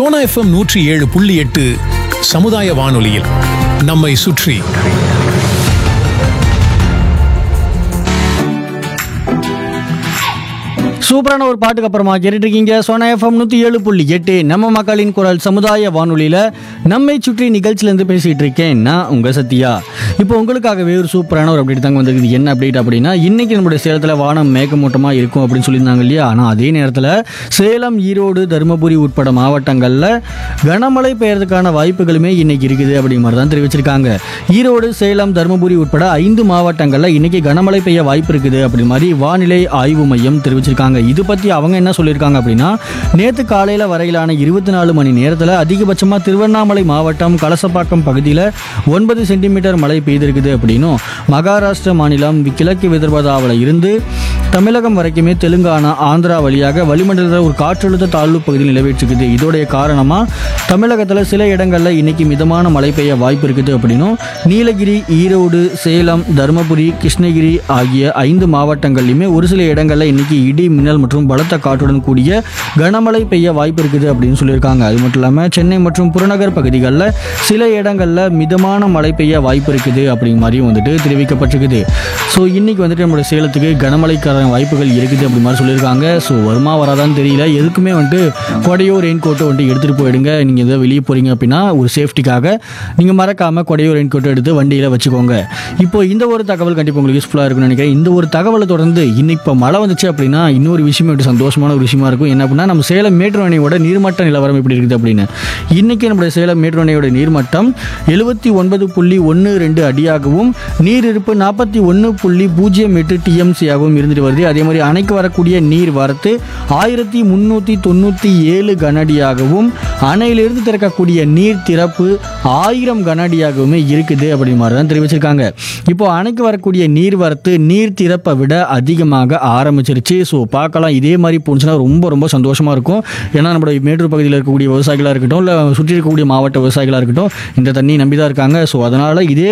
Sona FM நூற்றி ஏழு புள்ளி எட்டு சமுதாய வானொலியில் நம்மை சுற்றி சூப்பரான ஒரு பாட்டுக்கு அப்புறமா கேட்டுட்டு இருக்கீங்க சோனா எஃப்எம் நூற்றி ஏழு புள்ளி எட்டு நம்ம மக்களின் குரல் சமுதாய வானொலியில் நம்மை சுற்றி நிகழ்ச்சியிலேருந்து பேசிகிட்டு இருக்கேன் நான் உங்கள் சத்யா இப்போ உங்களுக்காகவே ஒரு சூப்பரான ஒரு அப்டேட் தாங்க வந்திருக்குது என்ன அப்டேட் அப்படின்னா இன்னைக்கு நம்மளுடைய சேலத்தில் வானம் மேகமூட்டமாக இருக்கும் அப்படின்னு சொல்லியிருந்தாங்க இல்லையா ஆனால் அதே நேரத்தில் சேலம் ஈரோடு தருமபுரி உட்பட மாவட்டங்களில் கனமழை பெய்யறதுக்கான வாய்ப்புகளுமே இன்னைக்கு இருக்குது அப்படிங்கிற மாதிரி தான் தெரிவிச்சிருக்காங்க ஈரோடு சேலம் தருமபுரி உட்பட ஐந்து மாவட்டங்களில் இன்னைக்கு கனமழை பெய்ய வாய்ப்பு இருக்குது அப்படி மாதிரி வானிலை ஆய்வு மையம் தெரிவிச்சிருக்காங்க இது பற்றி அவங்க என்ன சொல்லியிருக்காங்க அப்படின்னா நேற்று காலையில் வரையிலான இருபத்தி நாலு மணி நேரத்தில் அதிகபட்சமாக திருவண்ணாமலை மாவட்டம் கலசப்பாக்கம் பகுதியில் ஒன்பது சென்டிமீட்டர் மழை பெய்திருக்குது அப்படின்னும் மகாராஷ்டிர மாநிலம் கிழக்கு விதர்பதாவில் இருந்து தமிழகம் வரைக்குமே தெலுங்கானா ஆந்திரா வழியாக வளிமண்டலத்தில் ஒரு காற்றழுத்த தாழ்வு பகுதியில் நிலவிட்டிருக்குது இதோடைய காரணமாக தமிழகத்தில் சில இடங்களில் இன்னைக்கு மிதமான மழை பெய்ய வாய்ப்பு இருக்குது அப்படின்னும் நீலகிரி ஈரோடு சேலம் தருமபுரி கிருஷ்ணகிரி ஆகிய ஐந்து மாவட்டங்கள்லையுமே ஒரு சில இடங்களில் இன்னைக்கு இடி மின்னல் மற்றும் பலத்த காற்றுடன் கூடிய கனமழை பெய்ய வாய்ப்பு இருக்குது அப்படின்னு சொல்லியிருக்காங்க அது மட்டும் இல்லாமல் சென்னை மற்றும் புறநகர் பகுதிகளில் சில இடங்களில் மிதமான மழை பெய்ய வாய்ப்பு இருக்குது அப்படிங்கிற மாதிரியும் வந்துட்டு தெரிவிக்கப்பட்டிருக்குது ஸோ இன்னைக்கு வந்துட்டு நம்மளோட சேலத்துக்கு கனமழைக்கான வாய்ப்புகள் இருக்குது அப்படி மாதிரி சொல்லியிருக்காங்க ஸோ வருமா வராதான்னு தெரியல எதுக்குமே வந்துட்டு கொடையோ ரெயின் கோட்டோ வந்துட்டு எடுத்துகிட்டு போயிடுங்க நீங்கள் எதாவது வெளியே போகிறீங்க அப்படின்னா ஒரு சேஃப்டிக்காக நீங்கள் மறக்காமல் கொடையோ ரெயின் கோட்டோ எடுத்து வண்டியில் வச்சுக்கோங்க இப்போ இந்த ஒரு தகவல் கண்டிப்பாக உங்களுக்கு யூஸ்ஃபுல்லாக இருக்கும்னு நினைக்கிறேன் இந்த ஒரு தகவலை தொடர்ந்து இன்னைக்கு இப்போ மழை வந்துச்சு அப்படின்னா இன்னொரு விஷயம் வந்துட்டு சந்தோஷமான ஒரு விஷயமா இருக்கும் என்ன அப்படின்னா நம்ம சேலம் மேட்டூர் அணையோட நீர்மட்ட நிலவரம் எப்படி இருக்குது அப்படின்னு இன்னைக்கு நம்முடைய சேலம் மேட்டூர் அணையோட நீர்மட்டம் எழுபத்தி ஒன்பது புள்ளி ஒன்று ரெண்டு அடியாகவும் நீர் இருப்பு நாற்பத்தி ஒன்று புள்ளி பூஜ்ஜியம் எட்டு டிஎம்சியாகவும் இருந்துட்டு வருது அதே மாதிரி அணைக்கு வரக்கூடிய நீர் வரத்து ஆயிரத்தி முந்நூற்றி தொண்ணூற்றி ஏழு கனஅடியாகவும் அணையிலிருந்து திறக்கக்கூடிய நீர் திறப்பு ஆயிரம் கனஅடியாகவுமே இருக்குது அப்படி மாதிரி தான் தெரிவிச்சிருக்காங்க இப்போ அணைக்கு வரக்கூடிய நீர் வரத்து நீர் திறப்பை விட அதிகமாக ஆரம்பிச்சிருச்சு ஸோ பார்க்கலாம் இதே மாதிரி போணுச்சுன்னா ரொம்ப ரொம்ப சந்தோஷமாக இருக்கும் ஏன்னா நம்மளோட மேட்டூர் பகுதியில் இருக்கக்கூடிய விவசாயிகளாக இருக்கட்டும் இல்லை சுற்றி இருக்கக்கூடிய மாவட்ட விவசாயிகளாக இருக்கட்டும் இந்த தண்ணி நம்பி தான் இருக்காங்க ஸோ அதனால் இதே